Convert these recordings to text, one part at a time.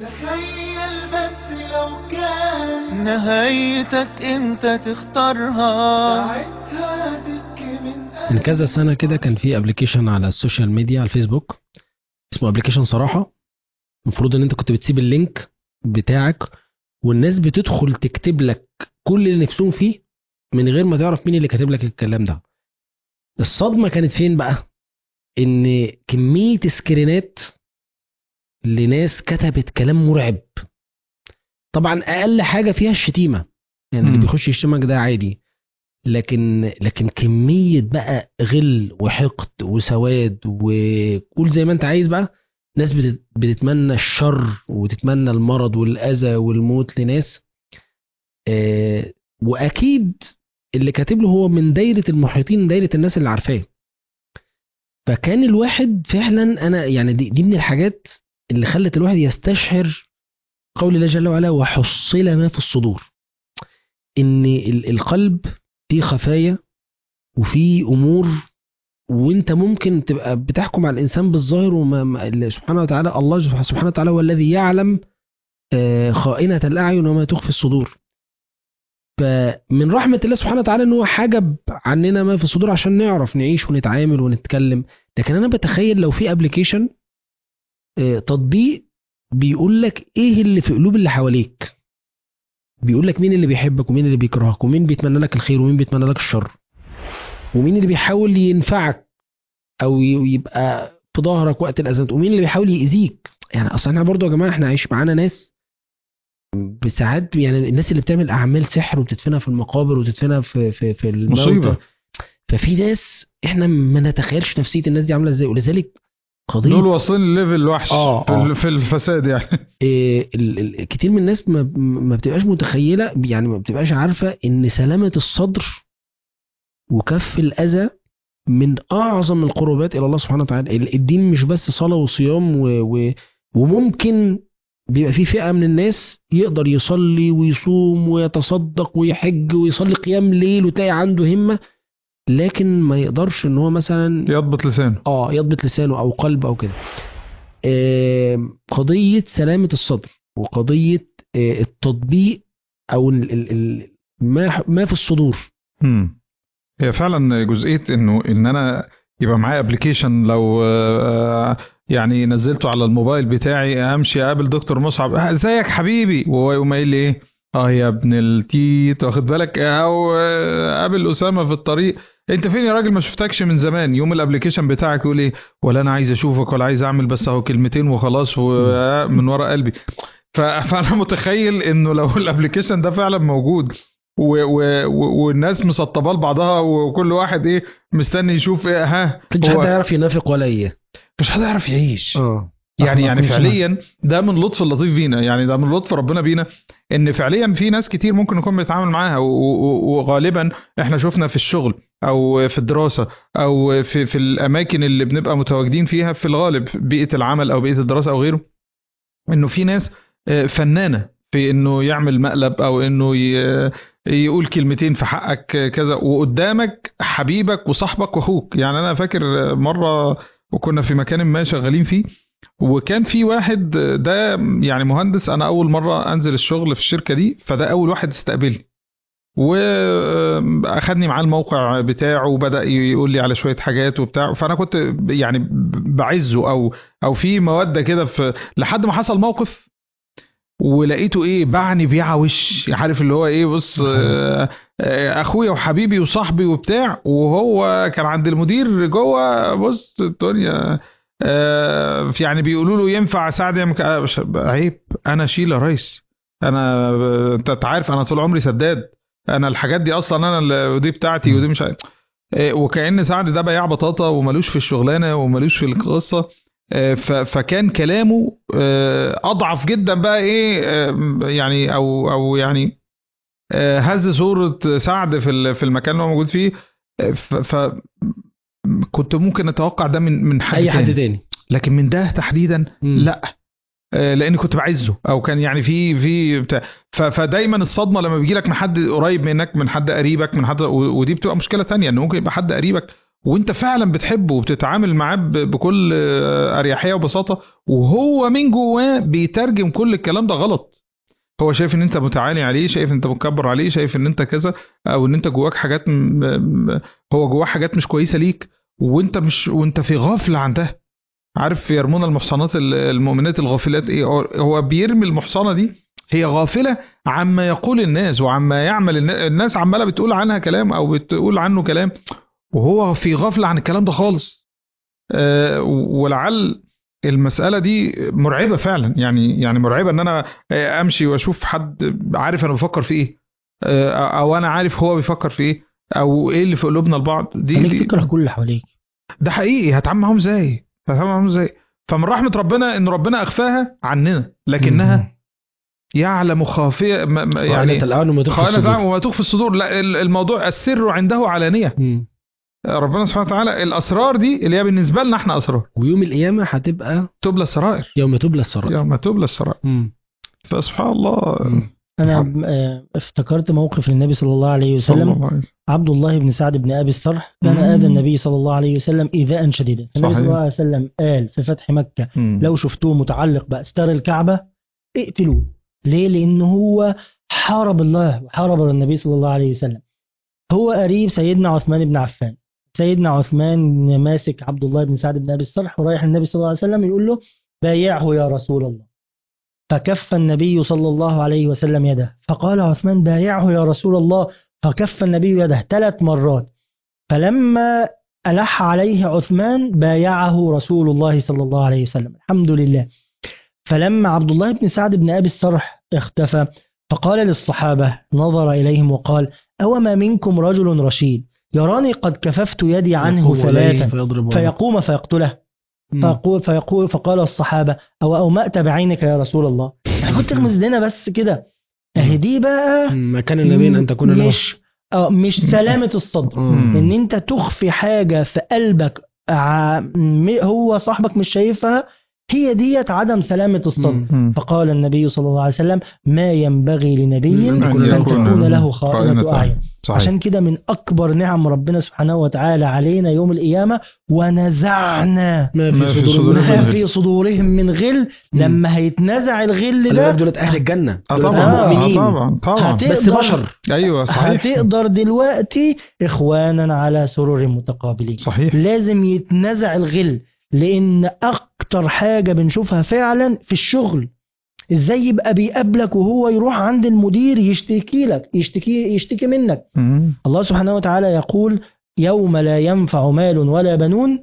تخيل بس لو كان نهايتك انت تختارها ساعتها تبكي من من كذا سنة كده كان في ابلكيشن على السوشيال ميديا على الفيسبوك اسمه ابلكيشن صراحة المفروض ان انت كنت بتسيب اللينك بتاعك والناس بتدخل تكتب لك كل اللي نفسهم فيه من غير ما تعرف مين اللي كاتب لك الكلام ده الصدمة كانت فين بقى ان كمية سكرينات لناس كتبت كلام مرعب طبعا اقل حاجة فيها الشتيمة يعني اللي مم. بيخش يشتمك ده عادي لكن لكن كمية بقى غل وحقد وسواد وقول زي ما انت عايز بقى ناس بتت- بتتمنى الشر وتتمنى المرض والأذى والموت لناس آه، وأكيد اللي كاتب له هو من دايرة المحيطين دايرة الناس اللي عارفاه فكان الواحد فعلا أنا يعني دي, دي من الحاجات اللي خلت الواحد يستشعر قول الله جل وعلا وحصل ما في الصدور ان ال- القلب فيه خفايا وفيه امور وانت ممكن تبقى بتحكم على الانسان بالظاهر وما ما- ال- سبحانه وتعالى الله سبحانه وتعالى هو الذي يعلم آه، خائنة الأعين وما تخفي الصدور فمن رحمة الله سبحانه وتعالى ان هو حجب عننا ما في الصدور عشان نعرف نعيش ونتعامل ونتكلم لكن انا بتخيل لو في ابلكيشن تطبيق بيقول لك ايه اللي في قلوب اللي حواليك بيقول لك مين اللي بيحبك ومين اللي بيكرهك ومين بيتمنى لك الخير ومين بيتمنى لك الشر ومين اللي بيحاول ينفعك او ي- يبقى في ظهرك وقت الازمات ومين اللي بيحاول يأذيك يعني اصلا احنا برضو يا جماعه احنا عايش معانا ناس بساعات يعني الناس اللي بتعمل اعمال سحر وبتدفنها في المقابر وتدفنها في في في الموتى مصيبة. ففي ناس احنا ما نتخيلش نفسيه الناس دي عامله ازاي ولذلك قضيه دول واصلين لليفل وحش آه، في, آه. ال- في الفساد يعني إيه، ال- ال- كتير من الناس ما, ما بتبقاش متخيله يعني ما بتبقاش عارفه ان سلامه الصدر وكف الاذى من اعظم القربات الى الله سبحانه وتعالى ال- الدين مش بس صلاه وصيام و و وممكن بيبقى في فئه من الناس يقدر يصلي ويصوم ويتصدق ويحج ويصلي قيام ليل وتلاقي عنده همه لكن ما يقدرش ان هو مثلا يضبط لسانه اه يضبط لسانه او قلب او كده آم، قضيه سلامه الصدر وقضيه آه، التطبيق او ال ال ال ما ما في الصدور مم. هي فعلا جزئيه انه ان انا يبقى معايا ابلكيشن لو آه، يعني نزلته على الموبايل بتاعي امشي اقابل دكتور مصعب آه، ازيك حبيبي وهو يقوم قايل لي ايه اه يا ابن التيت واخد بالك او آه، قابل اسامه في الطريق انت فين يا راجل ما شفتكش من زمان يوم الابلكيشن بتاعك يقول ايه ولا انا عايز اشوفك ولا عايز اعمل بس اهو كلمتين وخلاص ومن ورا قلبي ف- فانا متخيل انه لو الابلكيشن ده فعلا موجود و و و والناس مسطبه لبعضها وكل واحد ايه مستني يشوف ايه ها مش هو حد يعرف ينافق ولا ايه مش حد يعرف يعيش اه يعني يعني أخلاق فعليا ده من لطف اللطيف بينا يعني ده من لطف ربنا بينا ان فعليا في ناس كتير ممكن نكون بنتعامل معاها و- و- وغالبا احنا شفنا في الشغل او في الدراسه او في في الاماكن اللي بنبقى متواجدين فيها في الغالب بيئه العمل او بيئه الدراسه او غيره انه في ناس آه، فنانه في انه يعمل مقلب او انه ي- يقول كلمتين في حقك آه، كذا وقدامك حبيبك وصاحبك واخوك يعني انا فاكر آه، مره وكنا في مكان ما شغالين فيه وكان في واحد ده يعني مهندس انا اول مره انزل الشغل في الشركه دي فده اول واحد استقبلني واخدني معاه الموقع بتاعه وبدا يقول لي على شويه حاجات وبتاع فانا كنت يعني بعزه او او في موده كده في لحد ما حصل موقف ولقيته ايه باعني بيعه وش عارف اللي هو ايه بص آه، آه، اخويا وحبيبي وصاحبي وبتاع وهو كان عند المدير جوه بص الدنيا آه، يعني بيقولوا له ينفع اساعد يعمل كده؟ آه، مش- عيب انا شيل يا ريس انا انت أنت عارف انا طول عمري سداد انا الحاجات دي اصلا انا اللي- ودي بتاعتي ودي مش عارف. آه، وكأن سعد ده بياع بطاطا وملوش في الشغلانه وملوش في القصه آه، ف- فكان كلامه آه، اضعف جدا بقى ايه آه، يعني او او يعني آه، هز صوره سعد في ال- في المكان اللي هو موجود فيه آه، ف ف- كنت ممكن اتوقع ده من من حد اي حد تاني. تاني لكن من ده تحديدا مم. لا آه، لاني كنت بعزه او كان يعني في في بتاع ف- فدايما الصدمه لما بيجي لك من حد قريب منك من حد قريبك من حد و- ودي بتبقى مشكله تانية ان ممكن يبقى حد قريبك وانت فعلا بتحبه وبتتعامل معاه ب- بكل آه، اريحيه وبساطه وهو من جواه بيترجم كل الكلام ده غلط هو شايف ان انت متعالي عليه شايف ان انت متكبر عليه شايف ان انت كذا او ان انت جواك حاجات م... م... هو جواه حاجات مش كويسه ليك وانت مش وانت في غفله عن ده عارف يرمون المحصنات ال- المؤمنات الغافلات ايه هو- هو بيرمي المحصنه دي هي غافله عما يقول الناس وعما يعمل النا- الناس عماله بتقول عنها كلام او بتقول عنه كلام وهو في غفله عن الكلام ده خالص آه، ولعل المسألة دي مرعبة فعلا يعني يعني مرعبة ان انا آه، امشي واشوف حد عارف انا بفكر في ايه آه، او انا عارف هو بيفكر في ايه او ايه اللي في قلوبنا لبعض دي, خليك دي تكره كل اللي حواليك ده حقيقي هتعامل معاهم ازاي هتعامل معاهم ازاي فمن رحمة ربنا ان ربنا اخفاها عننا لكنها يعلم خافية ما- ما- يعني يعني الآن وما تخفي خائنة الصدور. تعلم وما تخفي الصدور لا ال- الموضوع السر عنده علانية مم. ربنا سبحانه وتعالى الاسرار دي اللي هي بالنسبة لنا احنا اسرار ويوم القيامة هتبقى تبلى السرائر يوم تبلى السرائر يوم تبلى السرائر مم. فسبحان الله مم. انا آه، افتكرت موقف للنبي صلى الله عليه صلى وسلم الله عليه وسلم. عبد الله بن سعد بن ابي الصرح كان مم. اذى النبي صلى الله عليه وسلم ايذاء شديدا النبي صحيح. صلى الله عليه وسلم قال في فتح مكه مم. لو شفتوه متعلق باستار الكعبه اقتلوه ليه لانه هو حارب الله وحارب النبي صلى الله عليه وسلم هو قريب سيدنا عثمان بن عفان سيدنا عثمان ماسك عبد الله بن سعد بن ابي الصرح ورايح النبي صلى الله عليه وسلم يقول له بايعه يا رسول الله فكف النبي صلى الله عليه وسلم يده فقال عثمان بايعه يا رسول الله فكف النبي يده ثلاث مرات فلما ألح عليه عثمان بايعه رسول الله صلى الله عليه وسلم الحمد لله فلما عبد الله بن سعد بن أبي الصرح اختفى فقال للصحابة نظر إليهم وقال أوما منكم رجل رشيد يراني قد كففت يدي عنه يقوم عليه ثلاثا فيضرب فيقوم فيقتله مم. فيقول, فيقول فقال الصحابة أو أومأت بعينك يا رسول الله يعني كنت تغمز لنا بس كده اهي دي بقى مم. مكان النبي أن تكون له مش آه، مش سلامة الصدر مم. ان انت تخفي حاجة في قلبك ع- م- هو صاحبك مش شايفها هي ديت عدم سلامة الصدر مم. مم. فقال النبي صلى الله عليه وسلم ما ينبغي لنبي أن أن يكون له تكون له خائنة أعين صحيح عشان كده من أكبر نعم ربنا سبحانه وتعالى علينا يوم القيامة ونزعنا ما ما في في صدور صدورهم ما من في صدورهم من غل لما هيتنزع الغل خلي بالك ده دولت أهل الجنة اه دولت طبعا آه، اه مؤمنين طبعا طبعا هت- بس تقدر- بشر ايوه صحيح هتقدر دلوقتي إخوانا على سرر متقابلين صحيح لازم يتنزع الغل لان اكتر حاجه بنشوفها فعلا في الشغل ازاي يبقى بيقابلك وهو يروح عند المدير يشتكي لك يشتكي يشتكي منك مم. الله سبحانه وتعالى يقول يوم لا ينفع مال ولا بنون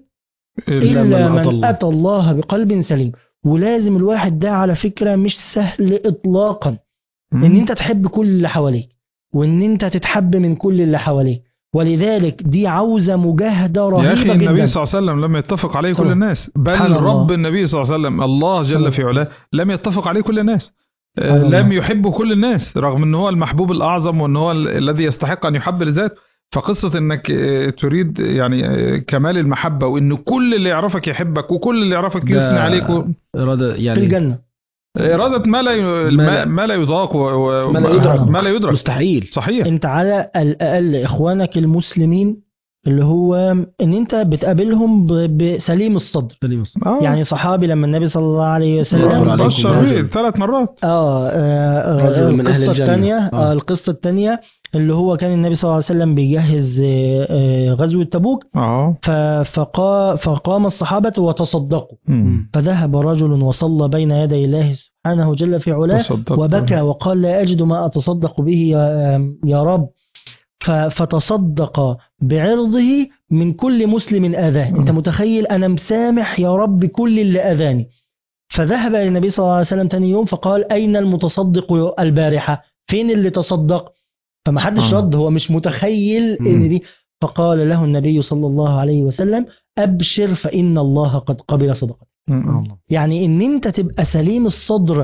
إلا الا من أتى من الله. اتى الله بقلب سليم ولازم الواحد ده على فكره مش سهل اطلاقا مم. ان انت تحب كل اللي حواليك وان انت تتحب من كل اللي حواليك ولذلك دي عاوزه مجاهده يا رهيبه اخي جدا النبي صلى الله عليه وسلم لم يتفق عليه كل طبعا. الناس بل سبحان الله. رب النبي صلى الله عليه وسلم الله جل طبعا. في علاه لم يتفق عليه كل الناس آه، سبحان الله. لم يحبه كل الناس رغم ان هو المحبوب الاعظم وان هو ال- الذي يستحق ان يحب لذاته فقصة انك آه، تريد يعني آه، كمال المحبة وان كل اللي يعرفك يحبك وكل اللي يعرفك ده يثني عليك و... إرادة في يعني الجنه إرادة ما لا ي... ما ما, لا- ما لا يضاق و... و... ما لا يدرك. ما لا يدرك مستحيل صحيح انت على الاقل اخوانك المسلمين اللي هو ان انت بتقابلهم ب- بسليم الصدر سليم الصدر. آه. يعني صحابي لما النبي صلى الله عليه يدخل وسلم عليكم بشر رجل. بيه ثلاث مرات اه, آه, رجل آه من أهل القصه الجنة. الثانيه آه. آه القصه الثانيه اللي هو كان النبي صلى الله عليه وسلم بيجهز آه آه غزوه تبوك اه ف- فقا فقام الصحابه وتصدقوا مم. فذهب رجل وصلى بين يدي الله سبحانه جل في علاه تصدقت. وبكى وقال لا أجد ما أتصدق به يا, يا رب ف- فتصدق بعرضه من كل مسلم أذاه أنت متخيل أنا مسامح يا رب كل اللي أذاني فذهب إلى النبي صلى الله عليه وسلم تاني يوم فقال أين المتصدق البارحة فين اللي تصدق فما حدش سبحان رد هو مش متخيل مم. ان دي فقال له النبي صلى الله عليه وسلم أبشر فإن الله قد قبل صدقتك مم. الله. يعني ان انت تبقى سليم الصدر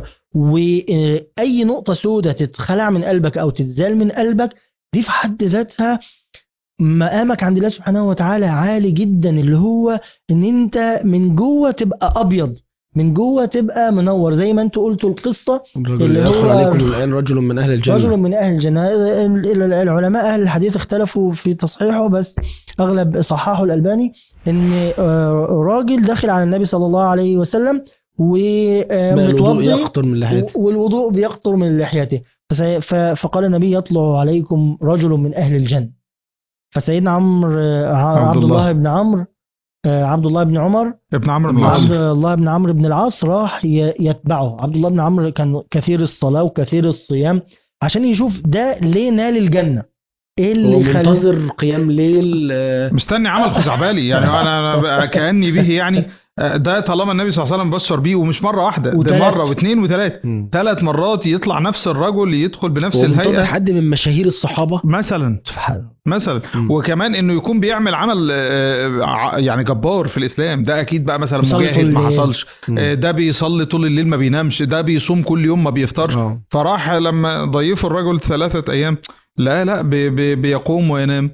واي نقطة سودة تتخلع من قلبك او تتزال من قلبك دي في حد ذاتها مقامك عند الله سبحانه وتعالى عالي جدا اللي هو ان انت من جوه تبقى ابيض من جوه تبقى منور زي ما انتوا قلتوا القصه الرجل اللي يدخل هو- عليكم الآن رجل من أهل الجنة رجل من اهل الجنه ال- ال- العلماء اهل الحديث اختلفوا في تصحيحه بس اغلب صححه الالباني ان آه، راجل داخل على النبي صلى الله عليه وسلم بقى الوضوء ومتوضي يقطر من لحيته والوضوء بيقطر من لحيته فسي- ف- فقال النبي يطلع عليكم رجل من اهل الجنه فسيدنا عمرو آه، ع- عبد عبد الله. الله بن عمرو آه، عبد الله بن عمر ابن عمرو بن ابن العاص عبد الله بن عمرو بن العاص راح ي- يتبعه عبد الله بن عمرو كان كثير الصلاة وكثير الصيام عشان يشوف ده ليه نال الجنة ايه هو اللي خلاه منتظر قيام ليل آه، مستني عمل خزعبلي يعني انا انا بقى كاني به يعني آه، ده طالما النبي صلى الله عليه وسلم بشر بيه ومش مره واحده ده وتلات. مره واثنين وثلاث مم. ثلاث مرات يطلع نفس الرجل يدخل بنفس هو منتظر الهيئه حد من مشاهير الصحابة مثلا سبحان الله. مثلا مم. وكمان انه يكون بيعمل عمل آه، ع- يعني جبار في الاسلام ده اكيد بقى مثلا يصلي مجاهد طول ما الليل. حصلش مم. آه، ده بيصلي طول الليل ما بينامش ده بيصوم كل يوم ما بيفطرش آه. فراح لما ضيفوا الرجل ثلاثة أيام لا لا بي بي بيقوم وينام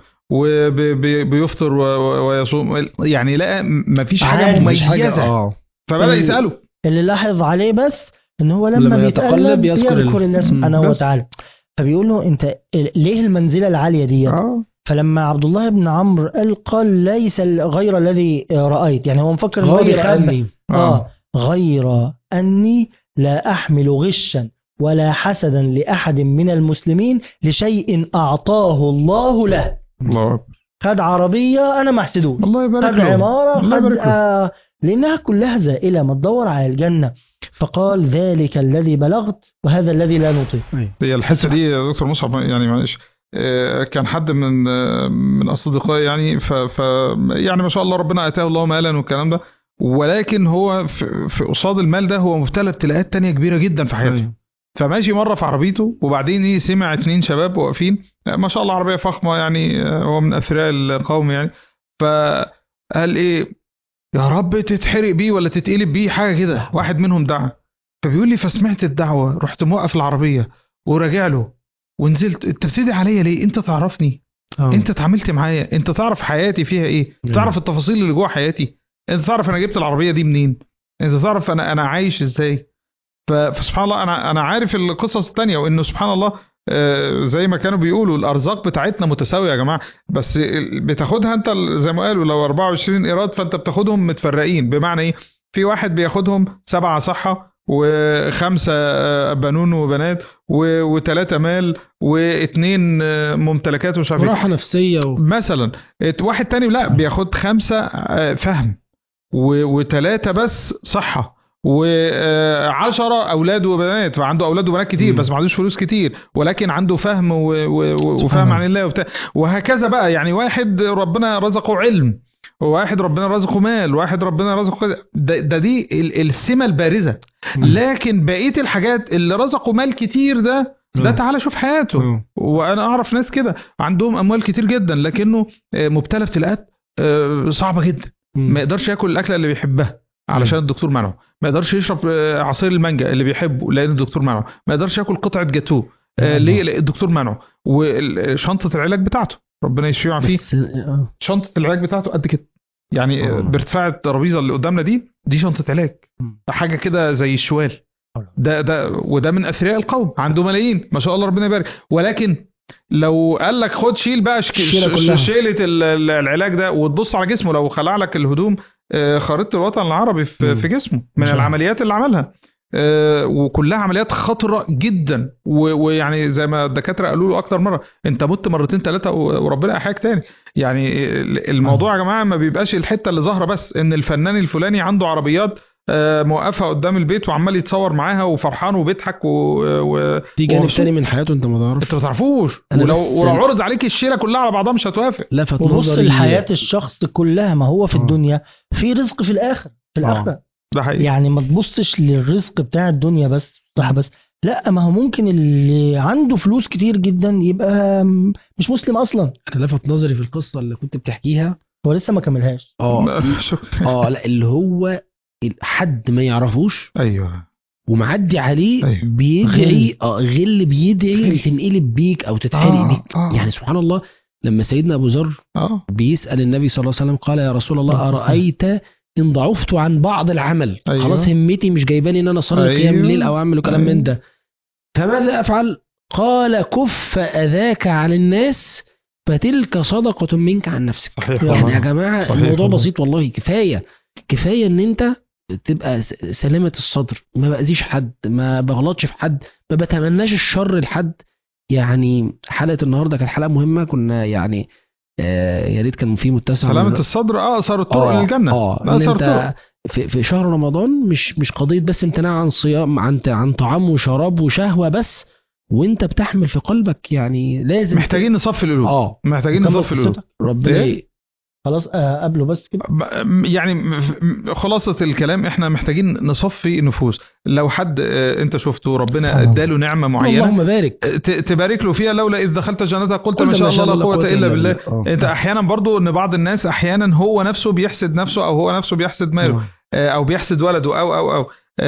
وبيفطر ويصوم يعني لا مفيش حاجة عادي، مش مش حاجة مميزة اه فبدأ ال- يسأله اللي لاحظ عليه بس ان هو لما, لما بيتقلب يتقلب يذكر يذكر, ال- الله مم، سبحانه بس. وتعالى فبيقول له انت ليه المنزلة العالية دي اه فلما عبد الله بن عمرو قال قال ليس غير الذي رأيت يعني هو مفكر ان هو غير بيخبى أني آه غير أني لا أحمل غشا ولا حسدا لأحد من المسلمين لشيء أعطاه الله له الله أكبر. خد عربية أنا ما أحسدوش الله يبارك خد له عمارة الله خد يبارك له. آه لأنها كلها زائلة ما تدور على الجنة فقال ذلك الذي بلغت وهذا الذي لا نطيق هي الحته دي يا دكتور مصعب يعني معلش آه، كان حد من آه، من اصدقائي يعني ف, ف يعني ما شاء الله ربنا اتاه الله مالا والكلام ده ولكن هو في, في قصاد المال ده هو مبتلى ابتلاءات تانية كبيره جدا في حياته أيوة. فماشي مره في عربيته وبعدين ايه سمع اتنين شباب واقفين آه، ما شاء الله عربيه فخمه يعني آه، هو من اثرياء القوم يعني فقال ايه يا رب تتحرق بيه ولا تتقلب بيه حاجه كده واحد منهم دعا فبيقول لي فسمعت الدعوه رحت موقف العربيه وراجع له ونزلت انت بتدعي عليا ليه انت تعرفني آه. انت اتعاملت معايا انت تعرف حياتي فيها ايه نعم. تعرف التفاصيل اللي جوه حياتي انت تعرف انا جبت العربيه دي منين انت تعرف انا انا عايش ازاي ف- فسبحان الله انا انا عارف القصص التانية وانه سبحان الله آه، زي ما كانوا بيقولوا الارزاق بتاعتنا متساويه يا جماعه بس ال- بتاخدها انت ال- زي ما قالوا لو 24 ايراد فانت بتاخدهم متفرقين بمعنى ايه في واحد بياخدهم سبعه صحه وخمسه آه، بنون وبنات و- وتلاته مال واثنين آه، ممتلكات ومش عارف ايه راحة نفسية و... مثلا ات- واحد تاني لا بياخد خمسة آه، فهم و- وتلاتة بس صحة وعشرة أولاد وبنات فعنده أولاد وبنات كتير مم. بس ما عندوش فلوس كتير ولكن عنده فهم و- و- و- وفهم الله. عن الله وبتاع وهكذا بقى يعني واحد ربنا رزقه علم وواحد ربنا رزقه مال واحد ربنا رزقه كذا ده, ده دي ال- السمة البارزة لكن بقية الحاجات اللي رزقوا مال كتير ده ده آه. تعالى شوف حياته آه. وانا اعرف ناس كده عندهم اموال كتير جدا لكنه آه، مبتلى ابتلاءات آه، صعبه جدا مم. ما يقدرش ياكل الاكله اللي بيحبها علشان الدكتور منعه ما يقدرش يشرب آه، عصير المانجا اللي بيحبه لان الدكتور منعه ما يقدرش ياكل قطعه جاتوه آه، نعم. ليه لأن الدكتور منعه وشنطه العلاج بتاعته ربنا يشفيه ويعافيه بس آه. شنطه العلاج بتاعته قد كده يعني آه، آه. بارتفاع الترابيزه اللي قدامنا دي دي شنطه علاج مم. حاجه كده زي الشوال ده ده وده من اثرياء القوم عنده ملايين ما شاء الله ربنا يبارك ولكن لو قال لك خد شيل بقى شك- الشيلة ش- كلها. شيله ال- ال- العلاج ده وتبص على جسمه لو خلع لك الهدوم آه، خريطه الوطن العربي في, مم. في جسمه من صح. العمليات اللي عملها آه، وكلها عمليات خطره جدا و- ويعني زي ما الدكاتره قالوا له اكتر مره انت مت مرتين ثلاثه وربنا احياك تاني يعني ال- الموضوع يا جماعه ما بيبقاش الحته اللي ظاهره بس ان الفنان الفلاني عنده عربيات آه، موقفها قدام البيت وعمال يتصور معاها وفرحان وبيضحك و... و... في جانب ومبسوط. تاني من حياته انت ما تعرفش انت ما تعرفوش أنا ولو بس- ولو عرض عليك الشيله كلها على بعضها مش هتوافق لفت وبص نظري لحياة الشخص كلها ما هو في آه. الدنيا في رزق في الآخر في آه. الآخرة ده حقيقي يعني ما تبصش للرزق بتاع الدنيا بس صح بس لا ما هو ممكن اللي عنده فلوس كتير جدا يبقى م- مش مسلم اصلا انا لفت نظري في القصة اللي كنت بتحكيها هو لسه ما كملهاش اه شكرا اه لا اللي هو حد ما يعرفوش ايوه ومعدي عليه أيوة. بيدعي اه غل بيدعي تنقلب بيك او تتحرق آه، بيك آه. يعني سبحان الله لما سيدنا ابو ذر اه بيسال النبي صلى الله عليه وسلم قال يا رسول الله الله ارايت ان ضعفت عن بعض العمل أيوة. خلاص همتي مش جايباني ان انا اصلي أيوة. قيام الليل او اعمل كلام أيوة. من ده فماذا افعل قال كف اذاك عن الناس فتلك صدقه منك عن نفسك صحيح يعني والله. يا جماعه صحيح الموضوع والله. بسيط والله كفايه كفايه ان انت تبقى س- سلامه الصدر ما باذيش حد ما بغلطش في حد ما بتمناش الشر لحد يعني حلقه النهارده كانت حلقه مهمه كنا يعني آه يا ريت كان في متسع سلامة الصدر اقصر الطرق آه، للجنة اه إن اقصر انت الطرق في, في شهر رمضان مش مش قضيه بس امتناع عن صيام عن عن طعام وشراب وشهوه بس وانت بتحمل في قلبك يعني لازم محتاجين نصفي القلوب اه محتاجين نكمل نصفي القلوب قصتك. ربنا إيه؟ ي- خلاص آه قبله بس كده م- يعني م- م- خلاصة الكلام احنا محتاجين نصفي نفوس لو حد آه، انت شفته ربنا سبحان الله. اداله نعمة معينة اللهم بارك آه، ت- تبارك له فيها لولا اذ دخلت جنتك قلت قلت ما شاء الله لا قوة الا بالله آه. انت احيانا برضو ان بعض الناس احيانا هو نفسه بيحسد نفسه او هو نفسه بيحسد ماله آه. آه، او بيحسد ولده او او او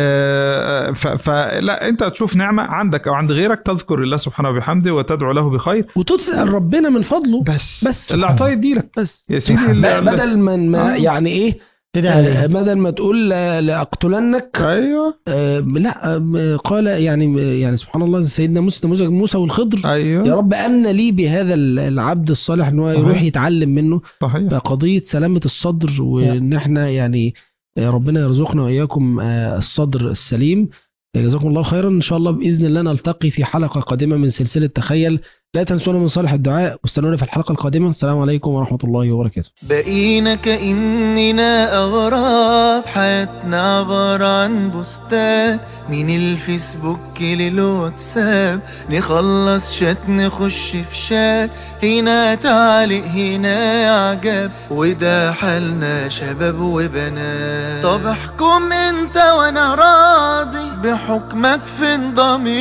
آه، ف- فلا انت تشوف نعمة عندك او عند غيرك تذكر الله سبحانه وبحمده وتدعو له بخير وتسأل ربنا من فضله بس بس. اللي اعطاه يديلك بس يا سيدي ب- ال- بدل ما ما آه. يعني ايه تدعي آه، عليه بدل ما تقول لا- لاقتلنك ايوه آه، لا آه، قال يعني يعني سبحان الله سيدنا موسى موسى موسى والخضر ايوه يا رب أن لي بهذا العبد الصالح ان هو صحيح. يروح يتعلم منه صحيح فقضية سلامة الصدر وإن إحنا يعني آه، ربنا يرزقنا وإياكم آه، الصدر السليم جزاكم الله خيرا إن شاء الله بإذن الله نلتقي في حلقة قادمة من سلسلة تخيل لا تنسونا من صالح الدعاء واستنونا في الحلقة القادمة السلام عليكم ورحمة الله وبركاته بقينا كأننا أغراب حياتنا عبارة عن بوستات من الفيسبوك للواتساب نخلص شات نخش في شات هنا تعليق هنا إعجاب وده حالنا شباب وبنات طب احكم انت وانا راضي بحكمك فين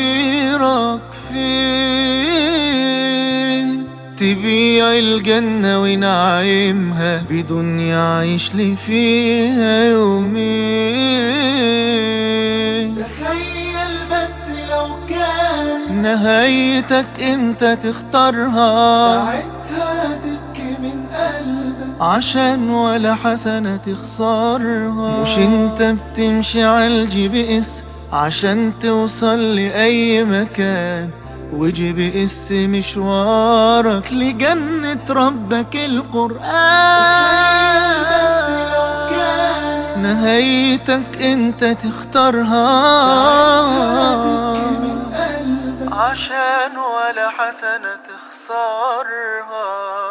ضميرك فين تبيع الجنة ونعيمها بدنيا عيش لي فيها يومين تخيل بس لو كان نهايتك انت تختارها ساعتها تبكي من قلبك عشان ولا حسنة تخسرها مش انت بتمشي على الجي بي اس عشان توصل لأي مكان وجي بي اس مشوارك لجنة ربك القرآن نهايتك انت تختارها عشان ولا حسنة تخسرها